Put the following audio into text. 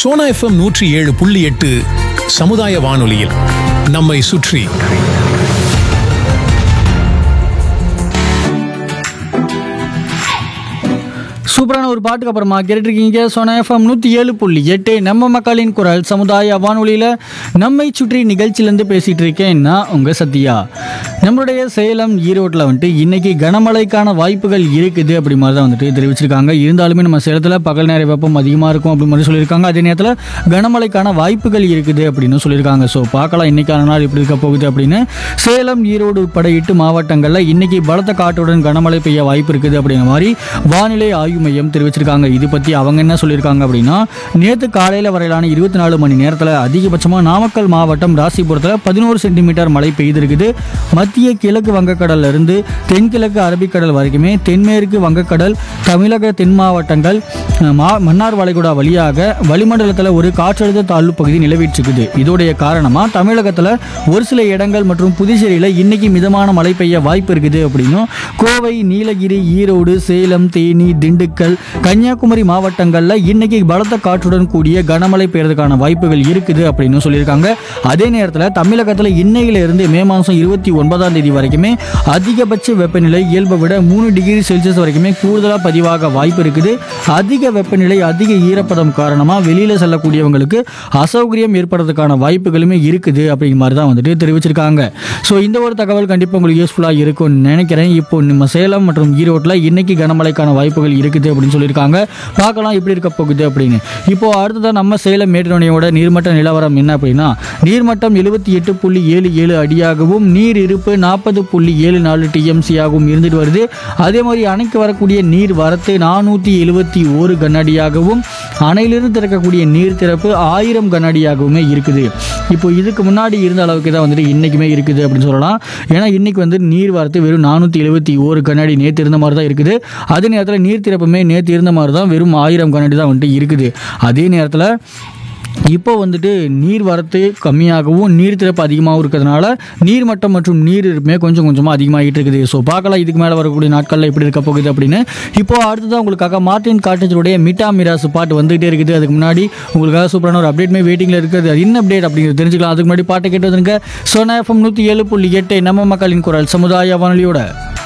Sona FM நூற்றி ஏழு புள்ளி எட்டு சமுதாய வானொலியில் நம்மை சுற்றி சூப்பரான ஒரு பாட்டுக்கு அப்புறமா கேட்டுருக்கீங்க சோனா எஃப்எம் நூற்றி ஏழு புள்ளி எட்டு நம்ம மக்களின் குரல் சமுதாய வானொலியில் நம்மை சுற்றி நிகழ்ச்சியிலேருந்து பேசிகிட்டு இருக்கேன் நான் உங்கள் சத்யா நம்மளுடைய சேலம் ஈரோட்டில் வந்துட்டு இன்னைக்கு கனமழைக்கான வாய்ப்புகள் இருக்குது அப்படி மாதிரி தான் வந்துட்டு தெரிவிச்சிருக்காங்க இருந்தாலுமே நம்ம சேலத்தில் பகல் நேர வெப்பம் அதிகமாக இருக்கும் அப்படி மாதிரி சொல்லியிருக்காங்க அதே நேரத்தில் கனமழைக்கான வாய்ப்புகள் இருக்குது அப்படின்னு சொல்லியிருக்காங்க ஸோ பார்க்கலாம் இன்னைக்கான நாள் எப்படி இருக்க போகுது அப்படின்னு சேலம் ஈரோடு உட்பட எட்டு மாவட்டங்களில் இன்னைக்கு பலத்த காற்றுடன் கனமழை பெய்ய வாய்ப்பு இருக்குது அப்படிங்கிற மாதிரி வானிலை ஆய்வு மையம் தெரிவிச்சிருக்காங்க இது பற்றி அவங்க என்ன சொல்லியிருக்காங்க அப்படின்னா நேற்று காலையில் வரையிலான இருபத்தி நாலு மணி நேரத்தில் அதிகபட்சமாக நாமக்கல் மாவட்டம் ராசிபுரத்தில் பதினோரு சென்டிமீட்டர் மழை பெய்திருக்குது மத்திய கிழக்கு வங்கக்கடல்ல இருந்து தென்கிழக்கு அரபிக்கடல் வரைக்குமே தென்மேற்கு வங்கக்கடல் தமிழக தென் மாவட்டங்கள் அஹ், மா மன்னார் வளைகுடா வழியாக வளிமண்டலத்தில் ஒரு காற்றழுத்த தாழ்வு பகுதி நிலவிட்டுருக்குது இதோடைய காரணமாக தமிழகத்தில் ஒரு சில இடங்கள் மற்றும் புதுச்சேரியில் இன்னைக்கு மிதமான மழை பெய்ய வாய்ப்பு இருக்குது அப்படின்னும் கோவை நீலகிரி ஈரோடு சேலம் தேனி திண்டுக்கல் கன்னியாகுமரி மாவட்டங்களில் இன்னைக்கு பலத்த காற்றுடன் கூடிய கனமழை பெய்யறதுக்கான வாய்ப்புகள் இருக்குது அப்படின்னு சொல்லியிருக்காங்க அதே நேரத்தில் தமிழகத்தில் இன்னையில இருந்து மே மாதம் இருபத்தி ஒன்பதாம் தேதி வரைக்குமே அதிகபட்ச வெப்பநிலை இயல்பை விட மூணு டிகிரி செல்சியஸ் வரைக்குமே கூடுதலாக பதிவாக வாய்ப்பு இருக்குது அதிக வெப்பநிலை அதிக ஈரப்பதம் காரணமாக வெளியில் செல்லக்கூடியவங்களுக்கு அசௌகரியம் ஏற்படுறதுக்கான வாய்ப்புகளுமே இருக்குது அப்படிங்கிற மாதிரி தான் வந்துட்டு தெரிவிச்சிருக்காங்க ஸோ இந்த ஒரு தகவல் கண்டிப்பாக உங்களுக்கு யூஸ்ஃபுல்லாக இருக்கும்னு நினைக்கிறேன் இப்போ நம்ம சேலம் மற்றும் ஈரோட்டில் இன்னைக்கு கனமழைக்கான வாய்ப்புகள் இருக்குது அப்படின்னு சொல்லியிருக்காங்க பார்க்கலாம் எப்படி இருக்க போகுது அப்படின்னு இப்போ அடுத்ததான் நம்ம சேலம் மேட்டுணையோட நீர்மட்ட நிலவரம் என்ன அப்படின்னா நீர்மட்டம் எழுபத்தி எட்டு புள்ளி ஏழு ஏழு அடியாகவும் நீர் இருப்பு நாற்பது புள்ளி ஏழு நாலு டிஎம்சியாகவும் இருந்துட்டு வருது அதே மாதிரி அணைக்கு வரக்கூடிய நீர் வரத்து நானூற்றி எழுபத்தி ஒரு கனஅடியாகவும் அணையிலிருந்து திறக்கக்கூடிய நீர் திறப்பு ஆயிரம் கனஅடியாகவுமே இருக்குது இப்போ இதுக்கு முன்னாடி இருந்த அளவுக்கு தான் வந்துட்டு இன்றைக்குமே இருக்குது அப்படின்னு சொல்லலாம் ஏன்னா இன்னைக்கு வந்து நீர் வரத்து வெறும் நானூற்றி எழுபத்தி ஒரு கண்ணாடி நேற்று இருந்த மாதிரி தான் இருக்குது அதே நேரத்தில் நீர் திறப்புமே நேற்று இருந்த மாதிரி தான் வெறும் ஆயிரம் கண்ணாடி தான் வந்துட்டு இருக்குது அதே நேரத்தில் இப்போ வந்துட்டு நீர் வரத்து கம்மியாகவும் நீர் திறப்பு அதிகமாகவும் இருக்கிறதுனால நீர் மட்டம் மற்றும் நீர் இருப்புமே கொஞ்சம் கொஞ்சமாக அதிகமாகிட்டு இருக்குது ஸோ பார்க்கலாம் இதுக்கு மேலே வரக்கூடிய நாட்களில் எப்படி இருக்க போகுது அப்படின்னு இப்போ அடுத்ததான் உங்களுக்காக மார்டின் காட்டேஜருடைய மிட்டா மிராசு பாட்டு வந்துகிட்டே இருக்குது அதுக்கு முன்னாடி உங்களுக்காக சூப்பரான ஒரு அப்டேட்மே வெயிட்டிங்கில் இருக்குது அது என்ன அப்டேட் அப்படிங்கிறது தெரிஞ்சுக்கலாம் அதுக்கு முன்னாடி பாட்டை கேட்டு வந்துருங்க சோனா எஃப்எம் நூற்றி ஏழு புள்ளி எட்டு நம்ம மக்களின் குரல் சமுதாய வானொலியோட